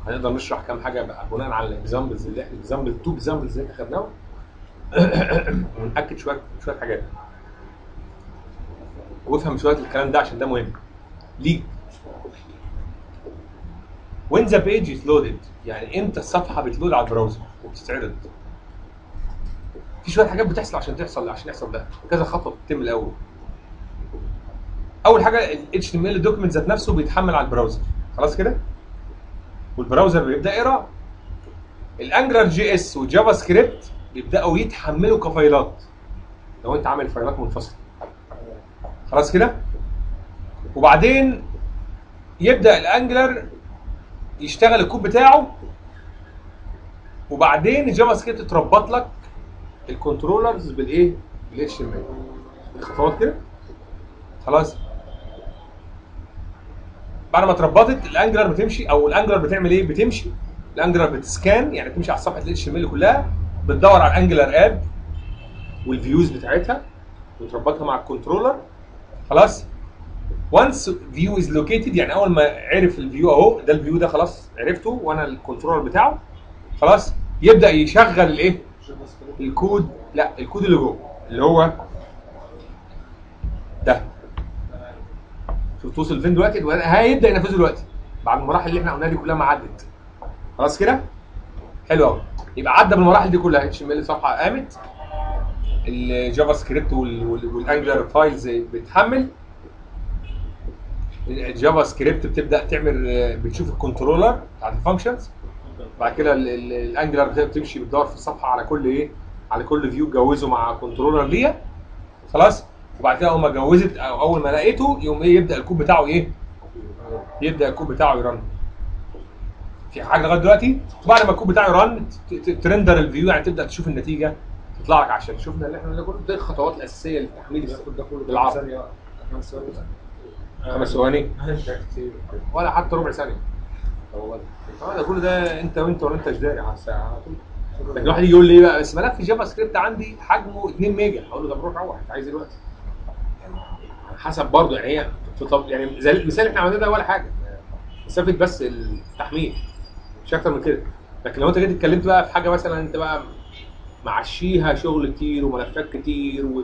هنقدر نشرح كام حاجه بقى بناء على الاكزامبلز اللي احنا اكزامبل تو اكزامبلز اللي احنا خدناهم ونأكد شويه شويه حاجات وافهم شويه الكلام ده عشان ده مهم ليك when the page is loaded يعني امتى الصفحه بتلود على البراوزر وبتتعرض في شويه حاجات بتحصل عشان تحصل عشان يحصل ده كذا خطوه بتتم الاول اول حاجه ال HTML دوكيمنت ذات نفسه بيتحمل على البراوزر خلاص كده والبراوزر بيبدا يقرا الانجلر جي اس والجافا سكريبت بيبداوا يتحملوا كفايلات لو انت عامل فايلات منفصله خلاص كده وبعدين يبدا الانجلر يشتغل الكود بتاعه وبعدين الجافا سكريبت تربط لك الكنترولرز بالايه؟ بالاتش ام ال الخطوات كده خلاص بعد ما اتربطت الانجلر بتمشي او الانجلر بتعمل ايه؟ بتمشي الانجلر بتسكان يعني بتمشي على صفحه الاتش ام ال كلها بتدور على الانجلر اب والفيوز بتاعتها وتربطها مع الكنترولر خلاص وانس فيو از لوكيتد يعني اول ما عرف الفيو اهو ده الفيو ده خلاص عرفته وانا الكنترولر بتاعه خلاص يبدا يشغل الايه؟ الكود لا الكود اللي جوه اللي هو ده شوف توصل فين دلوقتي هيبدا ينفذه دلوقتي بعد المراحل اللي احنا قلناها دي كلها ما عدت خلاص كده حلو قوي يبقى عدى بالمراحل دي كلها اتش ام ال صفحه قامت الجافا سكريبت وال- وال- والانجلر فايلز بتحمل الجافا سكريبت بتبدا تعمل بتشوف الكنترولر بتاعت الفانكشنز بعد كده ال- ال- الانجلر بت- بتمشي بتدور في الصفحه على كل ايه على كل فيو تجوزه مع كنترولر ليها خلاص وبعد كده اول ما جوزت او اول ما لقيته يقوم ايه يبدا الكود بتاعه ايه يبدا الكود بتاعه يرن في حاجه لغايه دلوقتي وبعد ما الكود بتاعه يرن ت- ت- ترندر الفيو يعني تبدا تشوف النتيجه تطلع لك عشان شفنا اللي احنا قلنا كله دي الخطوات الاساسيه لتحميل بياخد ده كله بالعرض. ثانية خمس ثواني خمس ثواني ده كتير ولا حتى ربع ثانيه اه ده كل ده انت وانت ولا انت داري على الساعه على طول لكن واحد يجي يقول لي ايه بقى بس ملف جافا سكريبت عندي حجمه 2 ميجا اقول له طب روح روح انت عايز ايه دلوقتي حسب برضه يعني هي في طب يعني زي المثال اللي احنا عملناه ده ولا حاجه مسافه بس التحميل مش اكتر من كده لكن لو انت جيت اتكلمت بقى في حاجه مثلا انت بقى معشيها شغل كتير وملفات كتير و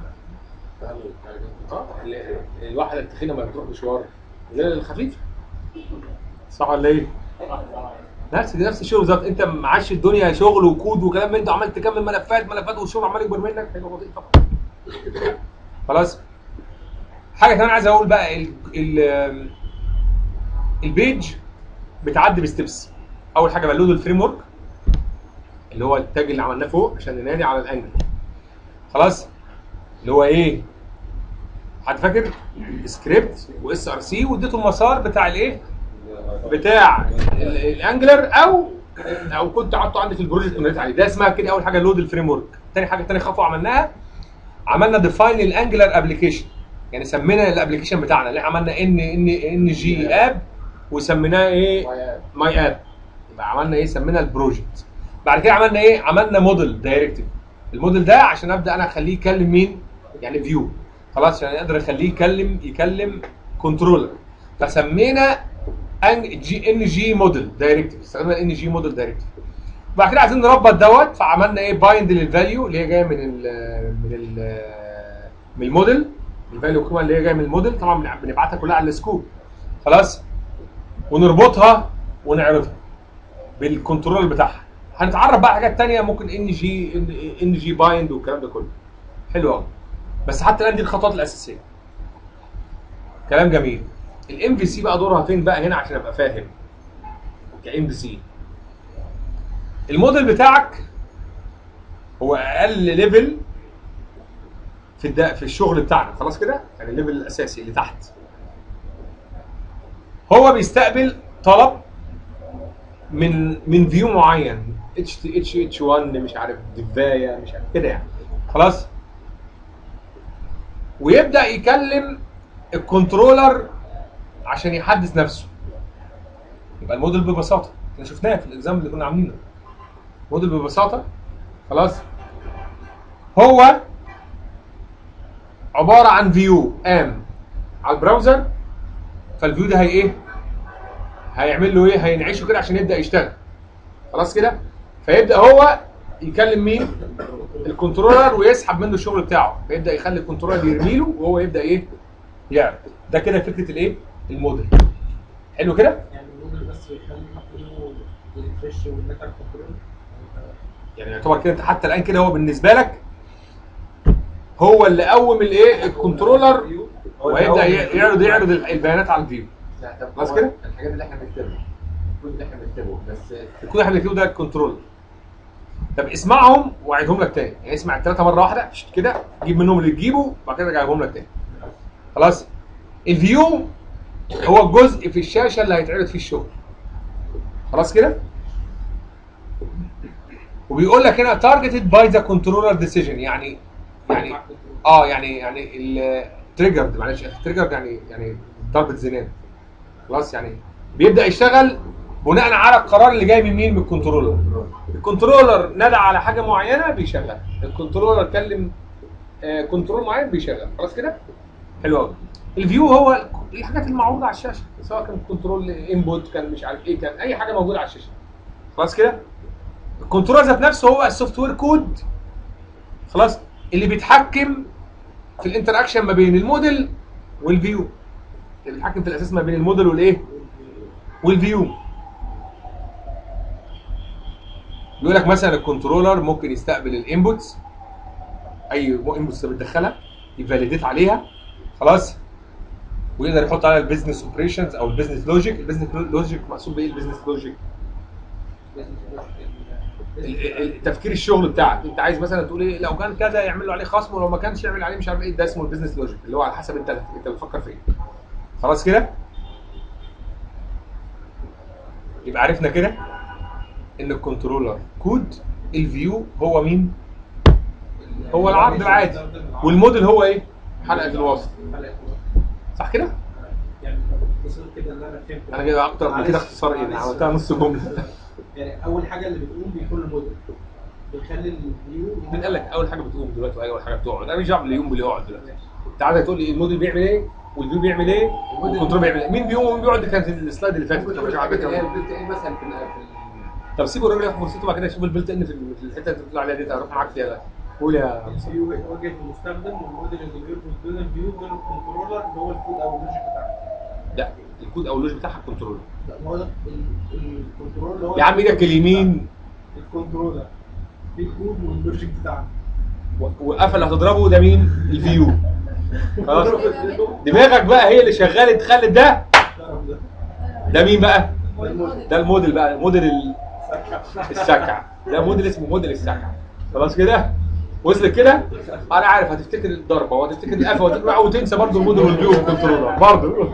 اه ال- الواحده التخينه ما بتروح مشوار غير الخفيفه صح ولا ايه؟ نفس نفس الشغل بالظبط انت معاش الدنيا شغل وكود وكلام من ده عمال تكمل ملفات ملفات والشغل عمال يكبر منك هيبقى بطيء طبعا خلاص حاجه كمان عايز اقول بقى ال ال البيج بتعدي بستبس اول حاجه بلود الفريم ورك اللي هو التاج اللي عملناه فوق عشان ننادي على الانجل خلاص اللي هو ايه حد فاكر سكريبت واس ار سي واديته المسار بتاع الايه بتاع ال- الانجلر او او كنت حاطه عندي في البروجكت وناديت عليه ده اسمها كده اول حاجه لود الفريم ورك تاني حاجه تاني خطوه عملناها عملنا ديفاين الانجلر ابلكيشن يعني سمينا الابلكيشن بتاعنا اللي عملنا ان ان ان جي اب وسميناه ايه ماي اب يبقى عملنا ايه سمينا البروجكت بعد كده عملنا ايه عملنا موديل دايركتيف الموديل ده عشان ابدا انا اخليه يكلم مين يعني فيو خلاص عشان اقدر اخليه يكلم يكلم كنترولر فسمينا ان جي ان جي موديل دايركتيف استخدمنا ان جي موديل دايركتيف بعد كده عايزين نربط دوت فعملنا ايه بايند للفاليو اللي هي جايه من ال من ال من الموديل الفاليو القيمه اللي هي جايه من الموديل طبعا بنع- بنبعتها كلها على السكوب خلاص ونربطها ونعرضها بالكنترول بتاعها هنتعرف بقى حاجات تانية ممكن ان جي ان جي بايند والكلام ده كله حلو قوي بس حتى الان دي الخطوات الاساسيه كلام جميل الام في سي بقى دورها فين بقى هنا عشان ابقى فاهم كام في سي الموديل بتاعك هو اقل ليفل في الد... في الشغل بتاعنا خلاص كده يعني الليفل الاساسي اللي تحت هو بيستقبل طلب من من فيو معين اتش اتش اتش 1 مش عارف دفايه مش عارف كده يعني خلاص ويبدا يكلم الكنترولر عشان يحدث نفسه يبقى الموديل ببساطه احنا شفناه في الاكزام اللي كنا عاملينه موديل ببساطه خلاص هو عباره عن فيو قام على البراوزر فالفيو ده هي ايه هيعمل له ايه هينعشه كده عشان يبدا يشتغل خلاص كده فيبدا هو يكلم مين الكنترولر ويسحب منه الشغل بتاعه فيبدا يخلي الكنترولر يرمي له وهو يبدا ايه يعرض ده كده فكره الايه الموديل حلو كده يعني الموديل بس يخلي منه الفريش والميتال كنترول يعني يعتبر كده انت حتى الان كده هو بالنسبه لك هو اللي قوم الايه الكنترولر وهيبدا ي- يعرض يعرض البيانات على الفيو لا طب خلاص هو كده؟ الحاجات اللي احنا بنكتبها الكود اللي احنا بنكتبه بس الكود احنا بنكتبه ده الكنترول طب اسمعهم واعيدهم لك تاني يعني اسمع الثلاثه مره واحده شت كده جيب منهم اللي تجيبه وبعد كده رجعهم لك تاني خلاص الفيو هو الجزء في الشاشه اللي هيتعرض فيه الشغل خلاص كده وبيقول لك هنا targeted by the controller decision يعني يعني اه يعني يعني التريجرد معلش التريجرد يعني يعني ضربه زنان خلاص يعني بيبدا يشتغل بناء على القرار اللي جاي من مين من الكنترولر الكنترولر نادى على حاجه معينه بيشغل الكنترولر كلم آه كنترول معين بيشغل خلاص كده حلو قوي الفيو هو الحاجات المعروضه على الشاشه سواء كان كنترول انبوت كان مش عارف ايه كان اي حاجه موجوده على الشاشه خلاص كده الكنترول ذات نفسه هو السوفت وير كود خلاص اللي بيتحكم في الانتر اكشن ما بين الموديل والفيو اللي بيتحكم في الاساس ما بين الموديل والايه والفيو بيقول لك مثلا الكنترولر ممكن يستقبل الانبوتس اي انبوتس بتدخلها يفاليديت عليها خلاص ويقدر يحط عليها البيزنس اوبريشنز او البيزنس لوجيك البيزنس لوجيك مقصود بايه البيزنس لوجيك التفكير الشغل بتاعك انت عايز مثلا تقول ايه لو كان كذا يعمل له عليه خصم ولو ما كانش يعمل عليه مش عارف ايه ده اسمه البيزنس لوجيك اللي هو على حسب انت انت بتفكر في ايه خلاص كده يبقى عرفنا كده ان الكنترولر كود الفيو هو مين هو العرض العادي والموديل هو ايه حلقه الوصل صح كده يعني باختصار كده اللي انا فهمته انا كده اكتر من كده اختصار ايه انا عملتها نص جمله يعني اول حاجه اللي بتقوم بيكون الموديل بيخلي الفيو مين قال لك اول حاجه بتقوم دلوقتي واول حاجه بتقعد انا مش دعوه باللي يقوم باللي يقعد دلوقتي انت عايزك تقول لي الموديل بيعمل ايه والفيو بيعمل ايه والكنترول بيعمل ايه مين بيقوم ومين بيقعد دي كانت السلايد اللي فاتت مش عارف ايه البلت ان مثلا في ال- في ال- طب سيبوا الراجل ياخد فرصته بعد كده يشوف البلت ان في في الحته اللي بتطلع عليها دي هروح معاك فيها بقى. قول يا مصطفى. الفيو واجهه المستخدم والموديل اللي بيربط بين الفيو وبين الكنترولر اللي هو الكود او اللوجيك بتاعه لا الكود او اللوج بتاعها الكنترول لا ما هو ده ال- الكنترول اللي هو يا عم ايدك اليمين الكنترولر في الكود واللوجيك بتاعه و- وقفل هتضربه ده مين الفيو خلاص دماغك بقى هي اللي شغاله تخلي ده الكلام ده ده مين بقى الموديل. ده الموديل بقى موديل ال- السكع ده موديل اسمه موديل السكع خلاص كده وصلت كده انا عارف هتفتكر الضربه وهتفتكر القفا وهتفتكر وتنسى برضه الموديل والفيو والكنترولر برضه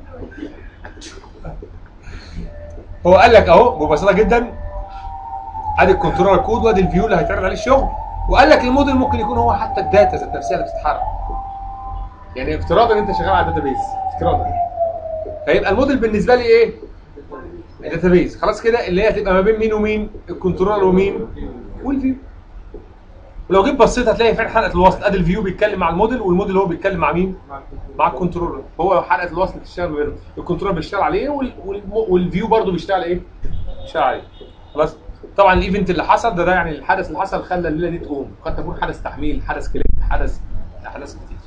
هو قال لك اهو ببساطه جدا ادي الكنترولر كود وادي الفيو اللي هيتعرض عليه الشغل وقال لك الموديل ممكن يكون هو حتى الداتا ذات نفسها اللي بتتحرك يعني افتراضا ان انت شغال على داتابيز افتراضا فيبقى الموديل بالنسبه لي ايه؟ الداتابيز خلاص كده اللي هي هتبقى ما بين مين ومين؟ الكنترولر ومين؟ والفيو ولو جيت بصيت هتلاقي فعلا حلقه الوصل ادي الفيو بيتكلم مع الموديل والموديل هو بيتكلم مع مين؟ مع الكنترولر هو حلقه الوصل بتشتغل ما بينهم الكنترولر بيشتغل عليه وال... وال... والفيو برضه بيشتغل ايه؟ بيشتغل عليه خلاص طبعا الايفنت اللي حصل ده, ده يعني الحدث اللي حصل خلى الليله دي تقوم قد تكون حدث تحميل حدث كليك حدث احداث كتير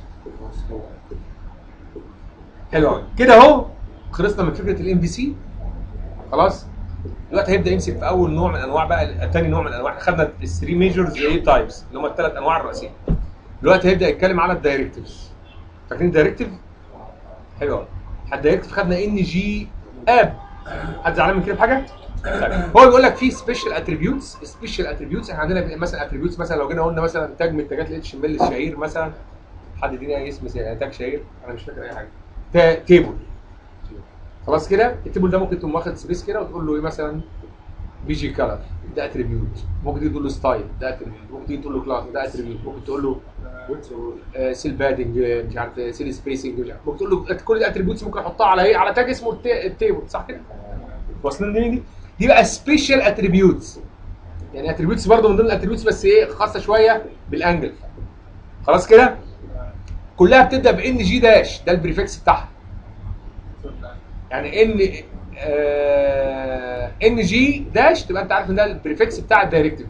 حلو قوي كده اهو خلصنا من فكره الام في سي خلاص دلوقتي هيبدا يمسك في اول نوع من انواع بقى الثاني نوع من انواع احنا خدنا الثري ميجرز ايه تايبس اللي هم الثلاث انواع الرئيسيه دلوقتي هيبدا يتكلم على الدايركتيفز فاكرين الدايركتيف حلو قوي الدايركتيف خدنا ان جي اب حد زعلان من كده بحاجه طيب هو بيقول لك في سبيشال اتريبيوتس سبيشال اتريبيوتس احنا عندنا مثلا اتريبيوتس مثلا لو جينا قلنا مثلا تاج من التاجات الاتش ام ال الشهير مثلا حد يديني اي اسم زي تاج شهير انا مش فاكر اي حاجه تا- تيبل خلاص كده التيبل ده ممكن تقوم واخد سبيس كده وتقول له ايه مثلا بي جي كلر ده اتريبيوت ممكن تيجي تقول له ستايل ده اتريبيوت ممكن تيجي تقول له كلاس ده اتريبيوت ممكن تقول له آه، سيل بادنج آه، مش عارف سيل سبيسنج مش عارف ممكن تقول له كل الاتريبيوتس ممكن احطها على ايه على تاج اسمه التا- التيبل صح كده واصلين دي دي دي بقى سبيشال اتريبيوتس يعني اتريبيوتس برضه من ضمن الاتريبيوتس بس ايه خاصه شويه بالانجل خلاص كده كلها بتبدا بان جي داش ده البريفكس بتاعها يعني ان ان جي داش تبقى انت عارف ان ده البريفكس بتاع الدايركتيف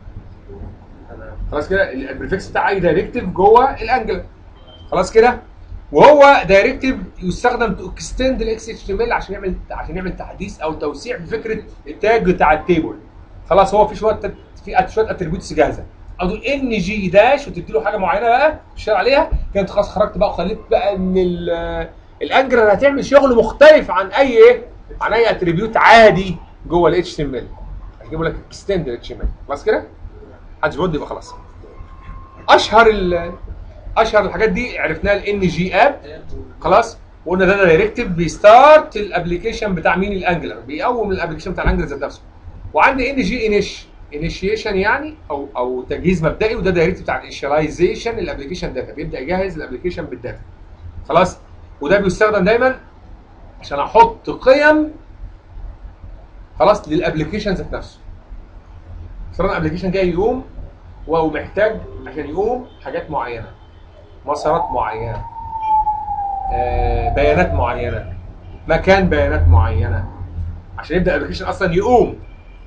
خلاص كده البريفكس بتاع اي دايركتيف جوه الانجلر خلاص كده وهو دايركتيف يستخدم تو اكستند الاكس اتش ام ال عشان يعمل عشان يعمل تحديث او توسيع في فكره التاج بتاع التيبل خلاص هو في شويه في شويه اتريبيوتس جاهزه او تقول ان جي داش وتدي له حاجه معينه بقى تشتغل عليها كانت خلاص خرجت بقى وخليت بقى ان ال- الانجلر هتعمل شغل مختلف عن اي ايه عن اي اتريبيوت عادي جوه الاتش تي ام ال هيجيب لك اكستند الاتش ام ال خلاص كده محدش بيرد يبقى خلاص اشهر ال اشهر الحاجات دي عرفناها الان جي اب خلاص وقلنا ده دايركتيف بيستارت الابلكيشن بتاع مين الانجلر بيقوم الابلكيشن بتاع الانجلر ذات نفسه وعندي ان جي انيش انيشيشن يعني او او تجهيز مبدئي وده دايركتيف بتاع الانيشاليزيشن الابلكيشن داتا بيبدا يجهز الابلكيشن بالداتا خلاص وده بيستخدم دايما عشان احط قيم خلاص للابلكيشن ذات نفسه مثلا الابلكيشن جاي يقوم ومحتاج عشان يقوم حاجات معينه مسارات معينه آه، بيانات معينه مكان بيانات معينه عشان يبدا الابلكيشن اصلا يقوم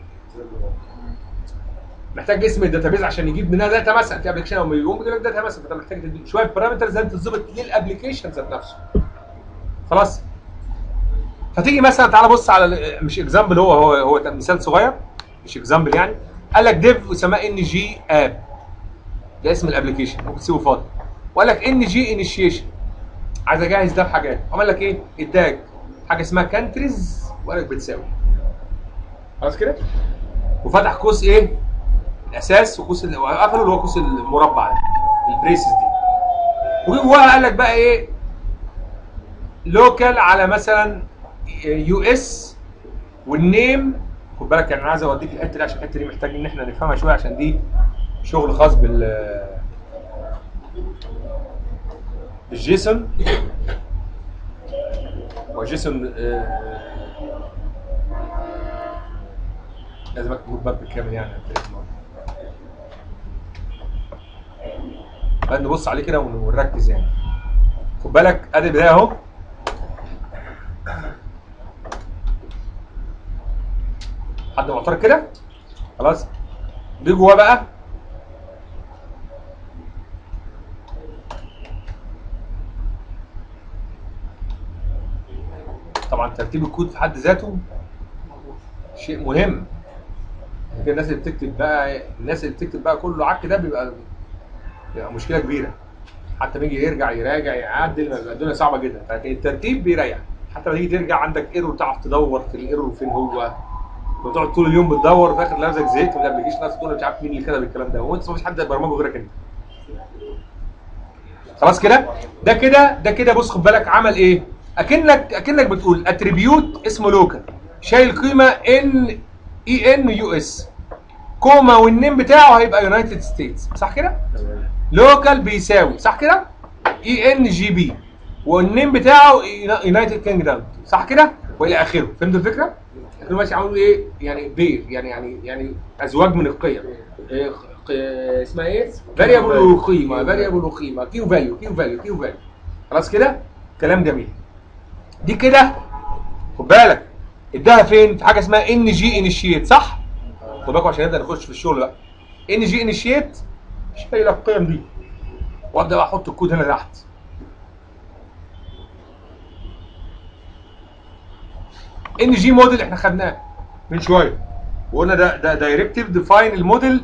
محتاج اسم الداتابيز عشان يجيب منها داتا مثلا في ابلكيشن لما يقوم بيجيب لك داتا مثلا فانت محتاج تدي شويه بارامترز لازم تظبط للابلكيشن ذات نفسه خلاص فتيجي مثلا تعالى بص على ال- مش اكزامبل هو هو هو ده مثال صغير مش اكزامبل يعني قال لك ديف وسماه ان جي اب ده اسم الابلكيشن ممكن تسيبه فاضي وقال لك ان جي انيشيشن عايز اجهز ده بحاجات عمل لك ايه؟ اداك حاجه اسمها كانتريز وقال لك بتساوي خلاص كده؟ وفتح قوس ايه؟ الاساس وقوس ال- وقفله اللي هو قوس المربع ده البريسز دي وجي جواها قال لك بقى ايه؟ لوكال على مثلا يو اس والنيم خد بالك يعني انا عايز اوديك الحته دي عشان الحته دي محتاج ان احنا نفهمها شويه عشان دي شغل خاص بال بالجيسون وجيسون آه، لازم اكتب الباب بالكامل يعني بعد نبص عليه كده ون- ونركز يعني خد بالك ادي البدايه اهو حد معترض كده خلاص دي جواه بقى طبعا ترتيب الكود في حد ذاته شيء مهم لكن الناس اللي بتكتب بقى الناس اللي بتكتب بقى كله عك ده بيبقى بيبقى مشكله كبيره حتى لما يجي يرجع يراجع يعدل بيبقى الدنيا صعبه جدا لكن الترتيب بيريح حتى لما تيجي ترجع عندك ايرور تعرف تدور في الايرور فين هو وتقعد طول اليوم بتدور في الاخر لازم زهقت من الابلكيشن ناس تقول مش عارف مين اللي كتب الكلام ده وانت مفيش حد برمجه غيرك انت خلاص كده ده كده ده كده بص خد بالك عمل ايه اكنك اكنك بتقول اتريبيوت اسمه لوكال شايل قيمه ان اي ان يو اس كوما والنيم بتاعه هيبقى يونايتد ستيتس صح كده لوكال بيساوي صح كده اي ان جي بي والنيم بتاعه يونايتد كينجدم صح كده والى اخره فهمت الفكره كانوا ماشي عملوا ايه يعني بير يعني يعني يعني ازواج من القيم إيه ق- اسمها ايه فاريبل وقيمه فاريبل وقيمه كيو فاليو كيو فاليو كيو فاليو خلاص كده كلام جميل دي كده خد بالك اداها فين في حاجه اسمها ان جي انيشيت صح خد بالكم عشان نبدا نخش في الشغل بقى ان جي انيشيت شايله القيم دي وابدا بقى احط الكود هنا تحت ان جي موديل احنا خدناه من شويه وقلنا ده ده دايركتيف ديفاين الموديل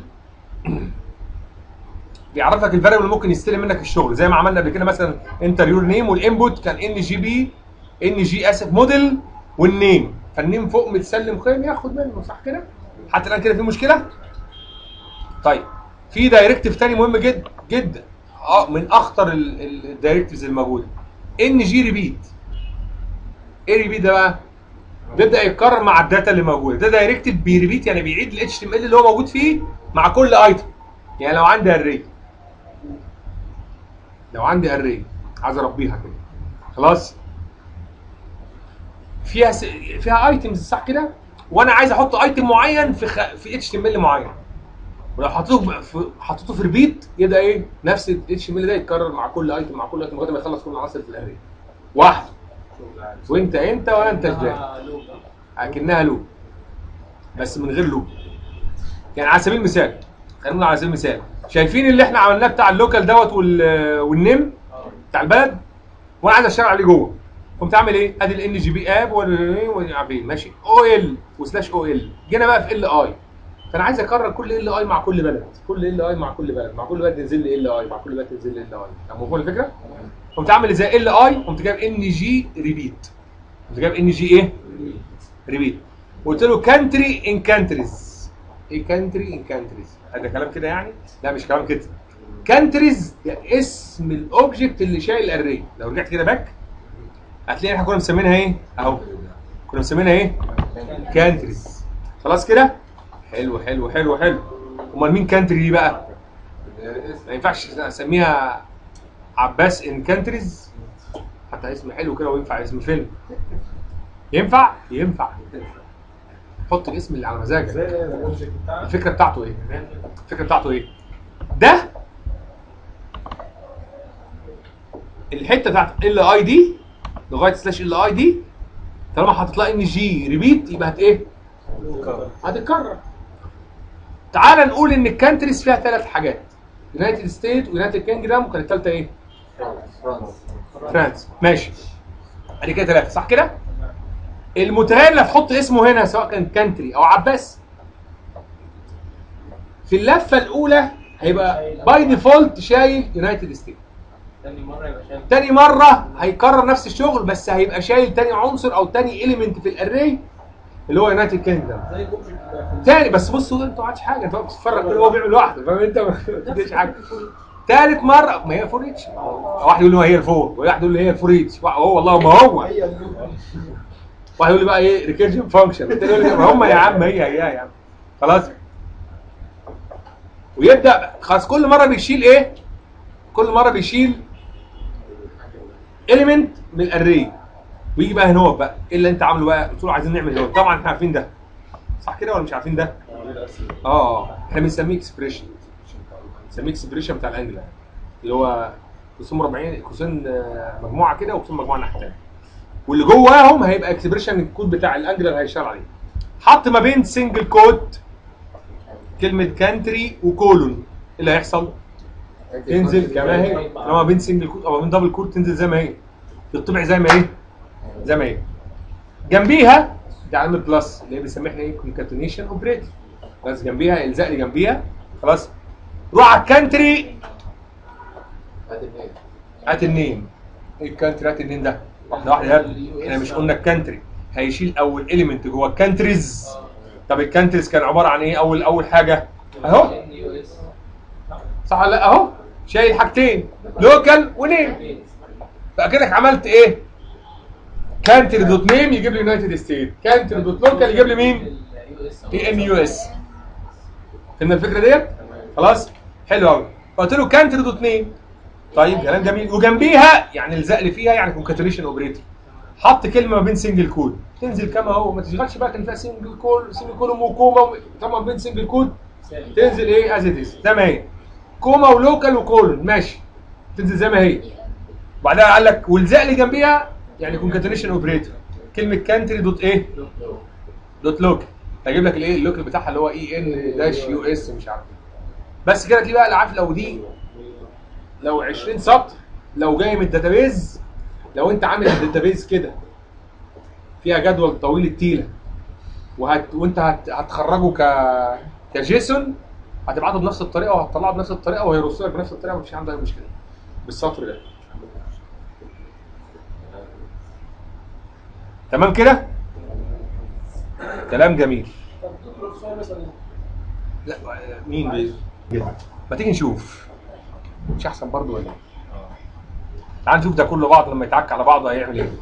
بيعرف لك الفاريبل اللي ممكن يستلم منك الشغل زي ما عملنا قبل كده مثلا انتر يور نيم والانبوت كان ان جي بي ان جي اسف موديل والنيم فالنيم فوق متسلم قيم ياخد منه صح كده حتى الان كده في مشكله طيب في دايركتيف تاني مهم جدا جدا اه من اخطر الدايركتيفز الموجوده ان جي ريبيت ايه ريبيت ده بقى بيبدا يتكرر مع الداتا اللي موجوده ده دايركتيف بيريبيت يعني بيعيد الاتش تي ام ال اللي هو موجود فيه مع كل ايتم يعني لو عندي اري لو عندي اري عايز اربيها كده خلاص فيها س... فيها ايتمز صح كده وانا عايز احط ايتم معين في خ... في اتش تي ام ال معين ولو حطيته في حطيته في ريبيت يبدا ايه نفس الاتش ام ال ده يتكرر مع كل ايتم مع كل ايتم لغايه ما يخلص كل العناصر في الاري واحد وانت انت ولا انت الجاي اكنها لوب بس من غير لوب يعني على سبيل المثال خلينا نقول على سبيل المثال شايفين اللي احنا عملناه بتاع اللوكال دوت وال- والنيم بتاع البلد وانا عايز اشتغل عليه جوه قمت عامل ايه؟ ادي الان جي بي اب عارفين ماشي او ال وسلاش او ال جينا بقى في ال اي فانا عايز اكرر كل ال اي مع كل بلد كل ال اي مع كل بلد مع كل بلد ينزل لي ال اي مع كل بلد ينزل لي ال اي مفهوم الفكره؟ قمت عامل زي ال اي قمت جايب ان جي ريبيت قمت جايب ان جي ايه؟ ريبيت قلت له كانتري ان كانتريز ايه كانتري ان كانتريز هذا كلام كده يعني؟ لا مش كلام كده كانتريز ده اسم الاوبجكت اللي شايل الاري لو رجعت كده باك هتلاقي احنا كنا مسمينها ايه؟ اهو كنا مسمينها ايه؟ كانتريز خلاص كده؟ حلو حلو حلو حلو امال مين كانتري دي بقى؟ ما ينفعش اسميها عباس ان كانتريز حتى اسم حلو كده وينفع اسم فيلم ينفع؟ ينفع حط الاسم اللي على مزاجك زي الاوبجكت بتاعنا الفكره بتاعته ايه؟ الفكره بتاعته ايه؟ ده الحته بتاعت ال اي دي لغايه سلاش ال اي دي طالما حاطط لها ان جي ريبيت يبقى هت ايه؟ هتتكرر تعال نقول ان الكانتريز فيها ثلاث حاجات يونايتد ستيت ويونايتد كينجدم وكانت الثالثه ايه؟ فرانس ماشي ادي كده ثلاثه صح كده؟ المتهيأ اللي هتحط اسمه هنا سواء كان كانتري او عباس في اللفه الاولى هيبقى باي ديفولت شايل يونايتد ستيت تاني مره يبقى شايل تاني مره هيكرر نفس الشغل بس هيبقى شايل تاني عنصر او تاني اليمنت في الاري اللي هو يونايتد كينجدم زي الاوبجكت بتاع في تاني بس بصوا انتوا ما عادش حاجه انت بتتفرج كل هو بيعمل لوحده فاهم انت ما بتديش حاجه تالت مره ما هي فور اتش واحد يقول لي ما هي الفور وواحد يقول لي هي الفور اتش هو والله ما هو هي اللوب واحد يقول لي بقى ايه ريكيرجن فانكشن التاني يقول لي ما هم يا عم هي هي يا عم خلاص ويبدا خلاص كل مره بيشيل ايه كل مره بيشيل اليمنت من الاري ويجي بقى هنا هو بقى ايه اللي انت عامله بقى قلت له عايزين نعمل هنا طبعا احنا عارفين ده صح كده ولا مش عارفين ده اه احنا بنسميه اكسبريشن بنسميه اكسبريشن بتاع الانجلر اللي هو قوسين مربعين قوسين آه، مجموعه كده وقوسين مجموعه ناحيه الثانيه واللي جواهم هيبقى اكسبريشن الكود بتاع الانجلر هيشتغل عليه حط ما بين سنجل كود كلمه كانتري وكولون ايه اللي هيحصل؟ تنزل كما هي لما ما بين سنجل كود او ما بين دبل كود تنزل زي ما هي تطبع زي ما هي زي ما هي جنبيها دي علامه بلس اللي هي بنسميها احنا ايه كونكاتينيشن اوبريتور بس جنبيها الزق لي جنبيها خلاص روح على الكانتري هات النيم ايه الكانتري هات النيم ده واحده واحده يا ابني احنا مش قلنا الكانتري هيشيل اول اليمنت جوه الكانتريز طب الكانتريز كان عباره عن ايه اول اول حاجه اهو صح ولا لا اهو شايل حاجتين لوكال ونيم بقى كده عملت ايه كانتري دوت نيم يجيب لي يونايتد ستيت كانتري دوت لوكال يجيب لي مين اي ان يو اس فهمنا الفكره ديت خلاص حلو قوي قلت له كانتري دوت نيم طيب كلام جميل وجنبيها يعني الزق اللي فيها يعني كونكاتينيشن اوبريتور حط كلمه ما بين سنجل كود تنزل كما هو ما تشغلش بقى كان فيها سنجل كول سنجل كول وكوما طبعا بين سنجل كود تنزل ايه از ات از زي ما هي كوما ولوكال وكولون ماشي تنزل زي ما هي وبعدها قال لك والزق اللي جنبيها يعني كونكاتينيشن اوبريتور كلمه كانتري دوت ايه دوت لوكال هيجيب لك الايه اللوكال بتاعها اللي هو اي ان داش يو اس مش عارف بس كده تلاقي بقى العارف لو دي لو 20 سطر لو جاي من الداتابيز لو انت عامل الداتابيز كده فيها جدول طويل التيله وهت وانت هت... هتخرجه ك كجيسون هتبعته بنفس الطريقه وهتطلعه بنفس الطريقه وهيرص لك بنفس الطريقه ومفيش عنده اي مشكله بالسطر ده تمام كده كلام جميل طب تطلب سؤال مثلا لا مين بي... ما تيجي نشوف مش احسن برضه ولا ايه تعال نشوف ده كله بعض لما يتعك على بعضه هيعمل ايه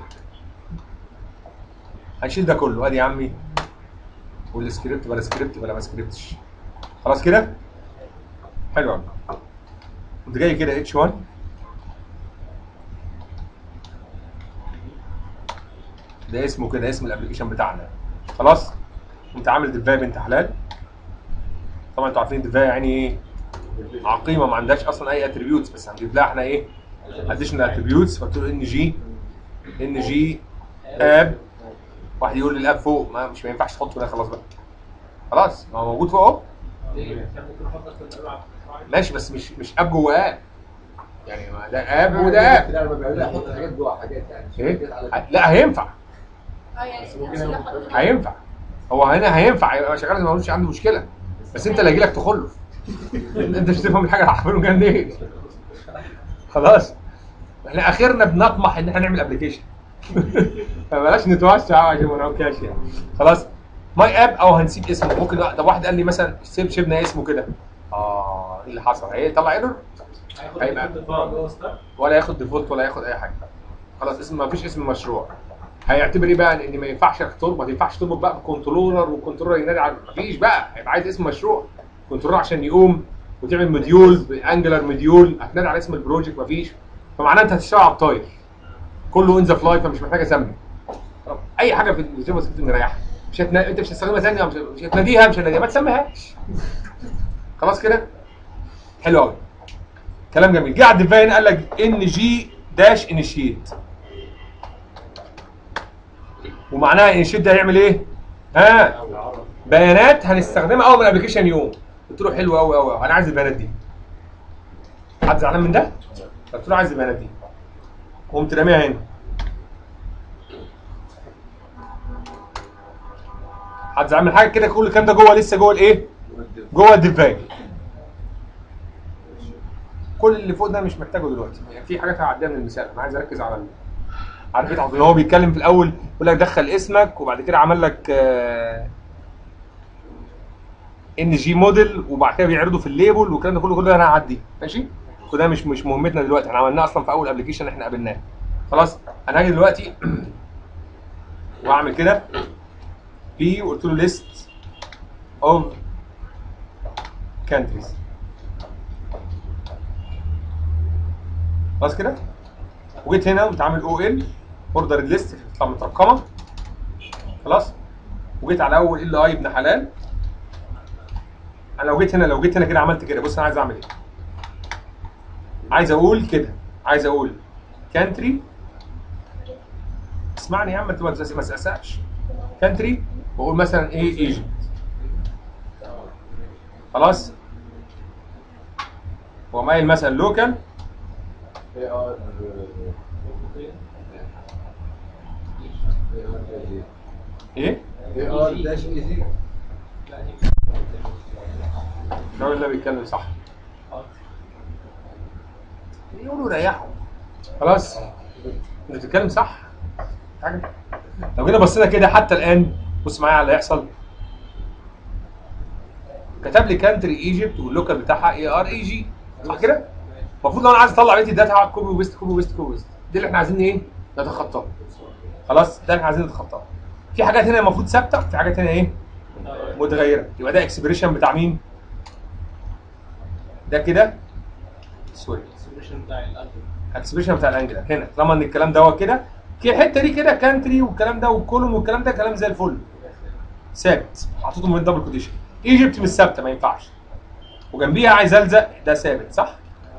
هنشيل ده كله ادي يا عمي والسكريبت بلا سكريبت بلا ما سكريبتش خلاص كده حلو قوي كنت جاي كده اتش 1 ده اسمه كده اسم الابلكيشن بتاعنا خلاص انت عامل ديفاي بنت حلال طبعا انتوا عارفين ديفاي يعني ايه عقيمه ما عندهاش اصلا اي اتريبيوتس بس هنجيب لها احنا ايه اديشنال اتريبيوتس فقلت له ان جي ان جي اب واحد يقول لي الاب فوق ما مش ما ينفعش تحطه هنا خلاص بقى خلاص ما هو موجود فوق اهو ليه؟ كان ممكن نحطك في الألعاب ماشي بس مش مش اب جوه اب يعني ما ده اب وده اب لا لما بيعملوا يحط حاجات جوه حاجات يعني مش ايه حاجات على لا هينفع اه يعني نفس اللي حطيناه. هينفع هو هنا هينفع يبقى شغال ما فيش عنده مشكله بس انت اللي هيجي لك تخلف انت مش تفهم الحاجه اللي هعمله جايه منين خلاص احنا اخرنا بنطمح ان احنا نعمل ابلكيشن فبلاش نتوسع عشان ما نعكاش يعني خلاص ماي اب او هنسيب اسمه ممكن طب واحد قال لي مثلا سيب شبنا اسمه كده اه ايه اللي حصل هيطلع ايرور هياخد هيبقى- الديفولت جوه ستار ولا ياخد ديفولت ولا ياخد اي حاجه خلاص اسم ما فيش اسم مشروع هيعتبر ايه بقى ان ما ينفعش تربط ما ينفعش تربط بقى بكنترولر والكنترولر ينادي على ما فيش بقى هيبقى عايز اسم مشروع كنترولر عشان يقوم وتعمل مديول بانجلر مديول هتنادي على اسم البروجكت ما فيش فمعناه انت هتشتغل على الطاير كله ان ذا فلاي فمش محتاج اسمي طب اي حاجه في الجافا سكريبت مريحه مش هتنا... انت مش هتستخدمها ثانيه مش مش هتناديها مش هتناديها ما تسميهاش خلاص كده حلو قوي كلام جميل جه على الديفاين قال لك ان جي داش انيشيت ومعناها انيشيت ده هيعمل ايه؟ ها بيانات هنستخدمها اول ما الابلكيشن يقوم قلت له حلو قوي قوي انا عايز البيانات دي حد زعلان من ده؟ قلت له عايز البيانات دي قمت راميها هنا حد زعلان من حاجه كده كل الكلام ده جوه لسه جوه الايه؟ جوه الديفاين كل اللي فوق ده مش محتاجه دلوقتي يعني في حاجات هعديها من المثال انا عايز اركز على ال- على البيت عظيم هو بيتكلم في الاول يقول لك دخل اسمك وبعد كده عمل لك ان جي موديل وبعد كده بيعرضه في الليبل والكلام ده كله كله ده انا هعديه ماشي كل ده مش مش مهمتنا دلوقتي احنا عملناه اصلا في اول ابلكيشن احنا قابلناه خلاص انا هاجي دلوقتي واعمل كده بي وقلت له ليست اوف كانتريز خلاص كده وجيت هنا قمت عامل او ال اوردر ليست تطلع مترقمه خلاص وجيت على اول ال اي ابن حلال انا لو جيت هنا لو جيت هنا كده عملت كده بص انا عايز اعمل ايه عايز اقول كده عايز اقول كانتري اسمعني يا عم انت ما تسأس- ما تسقسقش كانتري واقول مثلا ايه ايجيبت خلاص وقام مثلا لوكال اي ار ايه اي ار داش ايزي الراجل ده بيتكلم صح يقولوا ريحوا خلاص انت بتتكلم صح حاجه لو جينا بصينا كده حتى الان بص معايا على اللي هيحصل كتب لي كانتري ايجيبت واللوكال بتاعها اي ار اي جي صح كده؟ المفروض لو انا عايز اطلع بقيه الداتا هقعد كوبي وبيست كوبي وبيست كوبي وبيست دي اللي احنا عايزين ايه؟ نتخطاها خلاص ده اللي احنا عايزين نتخطاها في حاجات هنا المفروض ثابته وفي حاجات هنا ايه؟ متغيره يبقى ده اكسبريشن بتاع مين؟ ده كده سوري السوليوشن بتاع الالجبرا اكسبريشن بتاع الانجلر هنا طالما ان الكلام ده هو كده في الحته دي كده كانتري والكلام ده والكولوم والكلام ده كلام زي الفل ثابت حطيته من دبل كونديشن ايجيبت مش ثابته ما ينفعش وجنبيها عايز الزق ده ثابت صح؟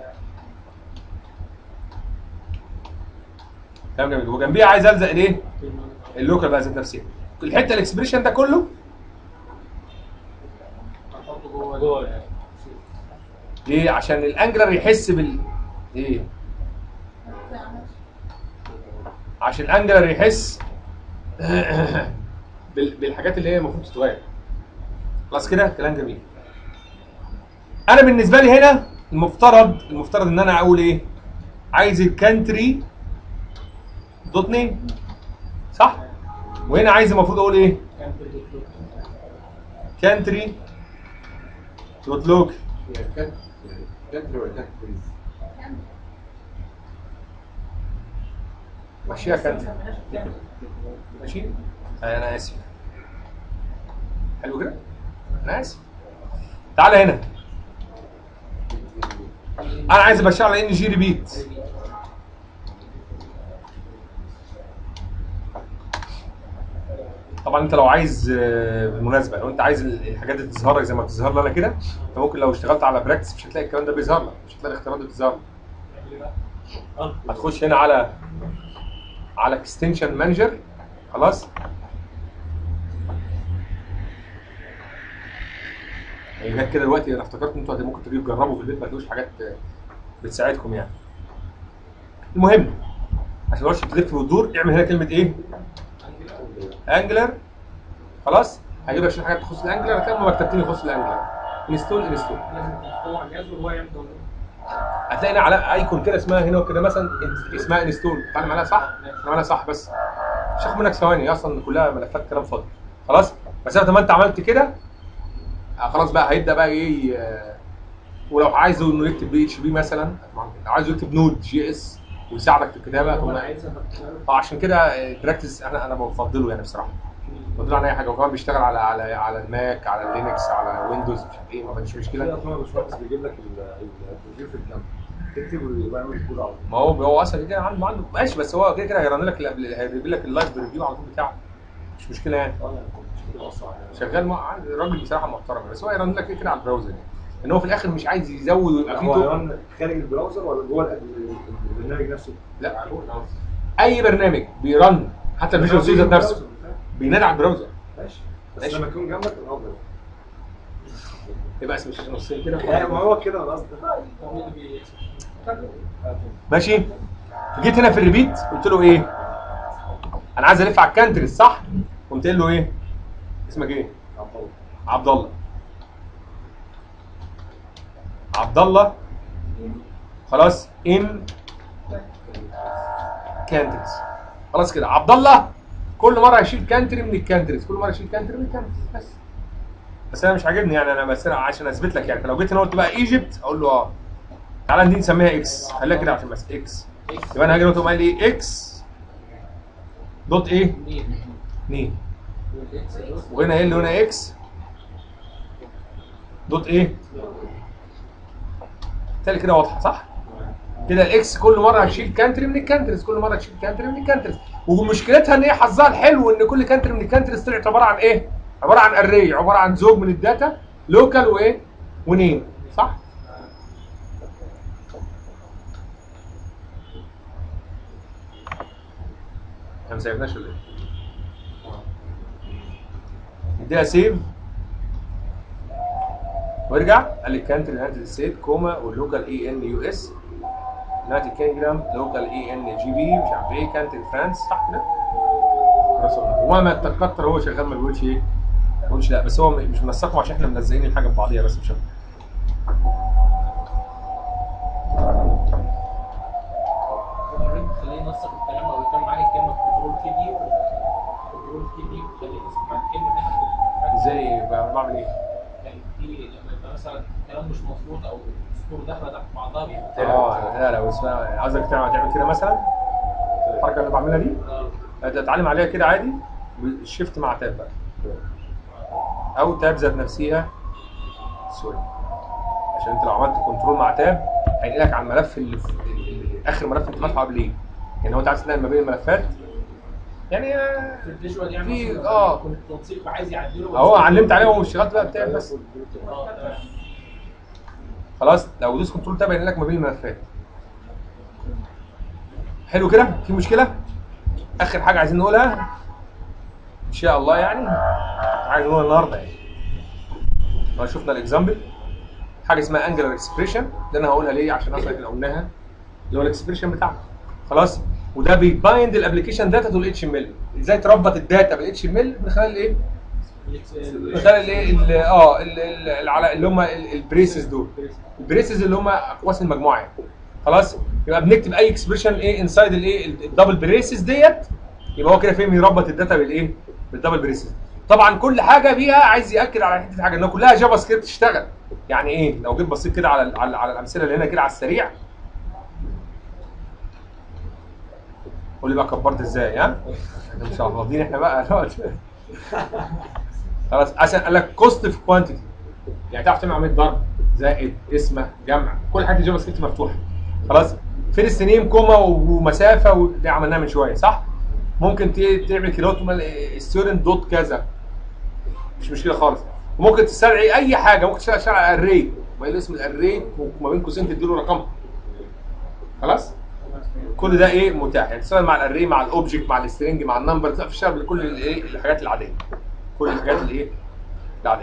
كلام جميل وجنبيها عايز الزق الايه؟ اللوكال بقى ذات نفسها الحته الاكسبريشن ده كله هنحطه جوه جوه ليه؟ عشان الانجلر يحس بال ايه؟ عشان الانجلر يحس بال- بالحاجات اللي هي المفروض تتغير خلاص كده كلام جميل انا بالنسبه لي هنا المفترض المفترض ان انا اقول ايه عايز الكانتري دوت نيم صح وهنا عايز المفروض اقول ايه كان في الدكتور كانتري دوت لوك كانتري ولا كانتريز ماشيها كانتري ماشي انا اسف حلو كده انا اسف تعالى هنا انا عايز ابشر على ان جي ريبيت طبعا انت لو عايز آه، بالمناسبه لو انت عايز الحاجات دي تظهر لك زي ما بتظهر لي انا كده انت ممكن لو اشتغلت على براكتس مش هتلاقي الكلام ده بيظهر لك مش هتلاقي الاختيارات دي بتظهر لك هتخش هنا على على اكستنشن مانجر خلاص هي جت كده دلوقتي انا افتكرت ان انتوا ممكن تجيبوا تجربوا في البيت ما تلاقوش حاجات آه، بتساعدكم يعني المهم عشان ما تقعدش تلف وتدور اعمل هنا كلمه ايه؟ انجلر خلاص هجيب لك شويه حاجات تخص الانجلر كام مكتبتين يخص الانجلر انستول انستول لازم تفتحه على الجهاز وهو يعمل داونلود هتلاقي هنا على ايكون كده اسمها هنا وكده مثلا اسمها انستول تعلم عليها صح؟ تعلم عليها صح بس مش هاخد منك ثواني اصلا كلها ملفات كلام فاضي خلاص بس انت ما انت عملت كده آه، خلاص بقى هيبدا بقى ايه آه، ولو عايزه انه يكتب بي اتش بي مثلا لو عايزه يكتب نود جي اس ويساعدك في الكتابه هو تقوم- انا عايزها بكتبها. اه عشان كده آه، براكتس انا انا بفضله يعني بصراحه بفضله عن اي حاجه وكمان بيشتغل على على على الماك على اللينكس على ويندوز مش عارف ايه ما عنديش في مشكله اصلا باشمهندس بيجيب لك ال- البروجير في الجنب تكتب ويعمل الكود على طول ما هو هو اصلا كده عنده عنده ماشي بس هو كده كده هيرن لك ال- هيجيب لك اللايف ريفيو على طول بتاعه مش مشكله يعني اه يعني مش كده اصلا يعني. شغال مع راجل بصراحه محترم بس هو يرن لك كده كده على البراوزر يعني ان هو في الاخر مش عايز يزود ويبقى فيه هو تو- هيرن خارج البراوزر ولا جوه ال- البرنامج نفسه؟ لا اي برنامج بيرن حتى الفيجوال ستوديو ذات نفسه بينادي على البراوزر ماشي بس ماشي. لما يكون جنبك الافضل يبقى اسم الشاشه نصين كده لا ما هو كده انا قصدي هو اللي بي- ماشي جيت هنا في الريبيت قلت له ايه انا عايز الف على الكانتريز صح قمت قايل له ايه اسمك ايه عبد الله عبد الله خلاص ان كانتريز خلاص كده عبد الله كل مره هيشيل كانتري من الكانتريز كل مره يشيل كانتري من الكانتريز بس بس انا مش عاجبني يعني انا بس أنا عشان اثبت لك يعني فلو جيت هنا قلت بقى ايجيبت اقول له اه تعالى دي نسميها اكس خليها كده عشان بس اكس يبقى انا هاجي قلت قال لي اكس دوت ايه؟ نيم وهنا ايه اللي هنا اكس دوت ايه؟ بالتالي كده واضحه صح؟ كده الاكس كل مره هتشيل كانتري من الكانتريز كل مره تشيل كانتري من الكانتريز ومشكلتها ان هي حظها الحلو ان كل كانتري من الكانتريز طلعت عباره عن ايه؟ عباره عن اري عباره عن زوج من الداتا لوكال وايه؟ ونيم صح؟ احنا ما سيبناش ولا ايه؟ نديها سيف وارجع قال لي كانتري هاندل سيت كوما واللوكال اي ان يو اس يونايتد كينجدم لوكال اي ان جي بي مش عارف ايه كانتري فرانس صح كده؟ رسول الله وما تكتر هو شغال ما بيقولش ايه؟ ما بيقولش لا بس هو مش منسقهم عشان احنا ملزقين الحاجه ببعضيها بس مش أكتر. خليه ينسق الكلام او يتم عليه كلمه كنترول كي دي كنترول كي دي خليه ينسق مع الكلمه دي ازاي بقى- بعمل ايه؟ يعني في لما يبقى مثلا كلام مش مظبوط او السطور داخله تحت بعضها بيبقى اه لا لا بس أنا عايزك تعمل تعمل كده مثلا الحركه اللي بعملها دي آه. تتعلم عليها كده عادي شيفت مع تاب بقى او تاب ذات نفسها سوري عشان انت لو عملت كنترول مع تاب هينقلك على الملف اللي في اللي- اخر ملف انت فاتحه قبليه يعني هو انت عايز تنقل ما بين الملفات يعني آه، في الفيجوال يعني في- مثلاً آه. كنت تنسيق عايز يعدله اهو علمت عليه واشتغلت بقى بتاب بس اه تمام خلاص لو دوس كنترول تاب هينقلك ما بين الملفات حلو كده في مشكله اخر حاجه عايزين نقولها ان شاء الله يعني عايز نقولها النهارده يعني لو شفنا الاكزامبل حاجه اسمها انجلر اكسبريشن ده انا هقولها ليه عشان اصلا احنا قلناها اللي هو الاكسبريشن بتاعك خلاص وده بيبايند الابلكيشن داتا تو الاتش ام ال ازاي تربط الداتا بالاتش ام ال من خلال الايه من خلال الايه ال- اه ال- ال- العلا- اللي هم ال- البريسز دول البريسز اللي هم اقواس المجموعه يعني خلاص يبقى بنكتب اي اكسبريشن ايه انسايد الايه ال- الدبل بريسز ديت يبقى هو كده فهم يربط الداتا بالايه بالدبل بريسز طبعا كل حاجه فيها عايز ياكد على حته حاجه انها كلها جافا سكريبت تشتغل يعني ايه لو جيت بصيت كده على ال- على, على الامثله اللي هنا كده على السريع قول لي بقى كبرت ازاي ها احنا مش فاضيين احنا بقى دلوقتي. خلاص عشان قال لك كوست في كوانتيتي يعني تعرف تعمل عمليه ضرب زائد اسمه جمع كل حاجه جافا سكريبت مفتوحه خلاص فيرست نيم كوما ومسافه ودي عملناها من شويه صح ممكن ت- تعمل كده ستودنت دوت كذا مش مشكله خالص وممكن تستدعي اي حاجه ممكن تشتغل تشتغل على الري ما له اسم الاري وما بين قوسين تديله رقمها خلاص كل ده ايه متاح يعني تشتغل مع الاري مع الاوبجكت مع السترنج مع النمبر تقدر تشتغل بكل الايه الحاجات العاديه كل الحاجات اللي ايه العاديه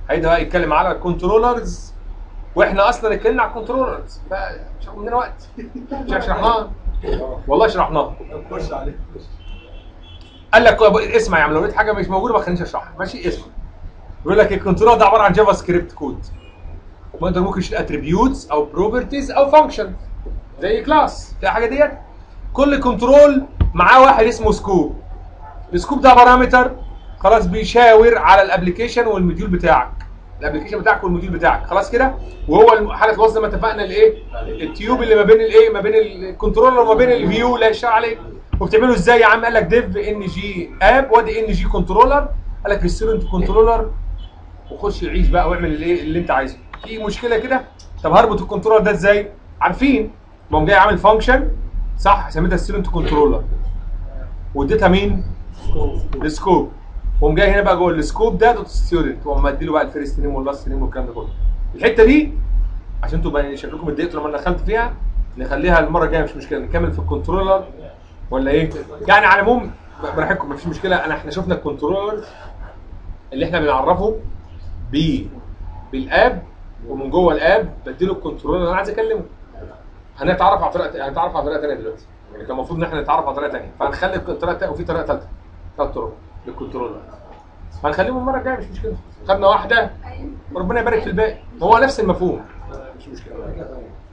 هيدا بقى يتكلم على الكنترولرز واحنا اصلا اتكلمنا على الكنترولرز فمش هاخد مننا وقت مش شرحناها والله شرحناها خش عليه قال لك اسمع يا عم لو لقيت حاجه مش موجوده ما تخلينيش اشرحها ماشي اسمع بيقول لك الكنترول ده عباره عن جافا سكريبت كود وانت ممكن تشيل اتريبيوتس او بروبرتيز او فانكشن زي كلاس في حاجه ديت كل كنترول معاه واحد اسمه سكوب السكوب ده بارامتر خلاص بيشاور على الابلكيشن والمديول بتاعك الابلكيشن بتاعك والمديول بتاعك خلاص كده وهو الم- حاله الوصل زي ما اتفقنا الايه التيوب اللي ما بين الايه ما بين الكنترولر وما بين الفيو اللي هيشتغل عليه وبتعمله ازاي يا عم قال لك ديف ان جي اب وادي ان جي كنترولر قال لك الستودنت كنترولر وخش عيش بقى واعمل الايه اللي انت عايزه في مشكله كده طب هربط الكنترولر ده ازاي عارفين بقوم جاي عامل فانكشن صح سميتها ستودنت كنترولر واديتها مين السكوب وقوم جاي هنا بقى جوه السكوب ده دوت ستودنت واقوم مديله بقى الفيرست نيم واللاست نيم والكلام ده كله الحته دي عشان تبقى شكلكم اتضايقتوا لما أنا دخلت فيها نخليها المره الجايه مش مشكله نكمل في الكنترولر ولا ايه يعني على العموم براحتكم مفيش مشكله انا احنا شفنا الكنترولر اللي احنا بنعرفه ب بالاب ومن جوه الاب بديله الكنترولر اللي انا عايز اكلمه هنتعرف على طريقه هنتعرف على طريقه ثانيه دلوقتي يعني كان المفروض ان احنا نتعرف على طريقه ثانيه فهنخلي الطريقه التانية وفي طريقه ثالثه ثلاث طرق للكنترولر هنخليهم المره الجايه مش مشكله خدنا واحده وربنا يبارك في الباقي هو نفس المفهوم مش مشكله